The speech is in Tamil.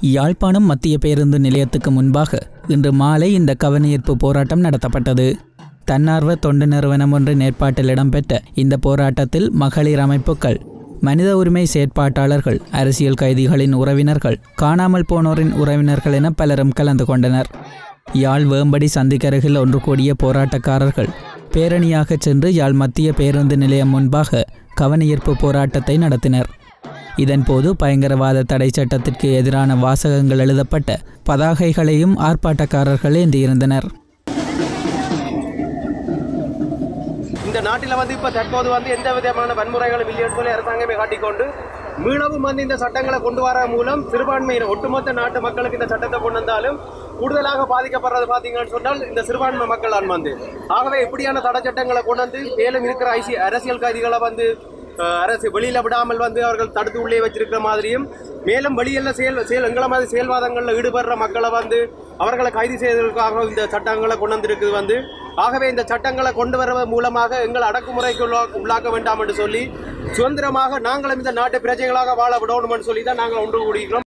யாழ்ப்பாணம் மத்திய பேருந்து நிலையத்துக்கு முன்பாக இன்று மாலை இந்த கவனஈர்ப்பு போராட்டம் நடத்தப்பட்டது தன்னார்வ தொண்டு நிறுவனம் ஒன்றின் ஏற்பாட்டில் இடம்பெற்ற இந்த போராட்டத்தில் மகளிர் அமைப்புகள் மனித உரிமை செயற்பாட்டாளர்கள் அரசியல் கைதிகளின் உறவினர்கள் காணாமல் போனோரின் உறவினர்கள் என பலரும் கலந்து கொண்டனர் யாழ் வேம்படி சந்திக்கருகில் ஒன்று கூடிய போராட்டக்காரர்கள் பேரணியாகச் சென்று யாழ் மத்திய பேருந்து நிலையம் முன்பாக கவனஈர்ப்பு போராட்டத்தை நடத்தினர் இதன்போது பயங்கரவாத தடை சட்டத்திற்கு எதிரான வாசகங்கள் எழுதப்பட்ட பதாகைகளையும் ஆர்ப்பாட்டக்காரர்கள் ஏந்தியிருந்தனர் இந்த நாட்டில் வந்து இப்போ தற்போது வந்து எந்த விதமான வன்முறைகளும் இல்லைன்னு சொல்லி அரசாங்கமே காட்டிக்கொண்டு மீளவும் வந்து இந்த சட்டங்களை கொண்டு வர மூலம் சிறுபான்மையினர் ஒட்டுமொத்த நாட்டு மக்களுக்கு இந்த சட்டத்தை கொண்டு வந்தாலும் கூடுதலாக பாதிக்கப்படுறது பார்த்தீங்கன்னு சொன்னால் இந்த சிறுபான்மை மக்கள் தான் வந்து ஆகவே இப்படியான தடை சட்டங்களை கொண்டு வந்து மேலும் இருக்கிற ஐசி அரசியல் கைதிகளை வந்து அஹ், அரசு வெளியில விடாமல் வந்து அவர்கள் தடுத்து உள்ளே வச்சிருக்கிற மாதிரியும் மேலும் வெளியில் செயல் செயல் எங்களை மாதிரி செயல்வாதங்களில் ஈடுபடுற மக்களை வந்து அவர்களை கைது செய்வதற்காக இந்த சட்டங்களை கொண்டு வந்திருக்குது வந்து ஆகவே இந்த சட்டங்களை கொண்டு வருவதன் மூலமாக எங்கள் அடக்குமுறைக்கு உள்ளா- உள்ளாக்க வேண்டாம் என்று சொல்லி சுதந்திரமாக நாங்களும் இந்த நாட்டு பிரஜைகளாக வாழ விடணும் சொல்லி தான் நாங்கள் ஒன்று கூடுகிறோம்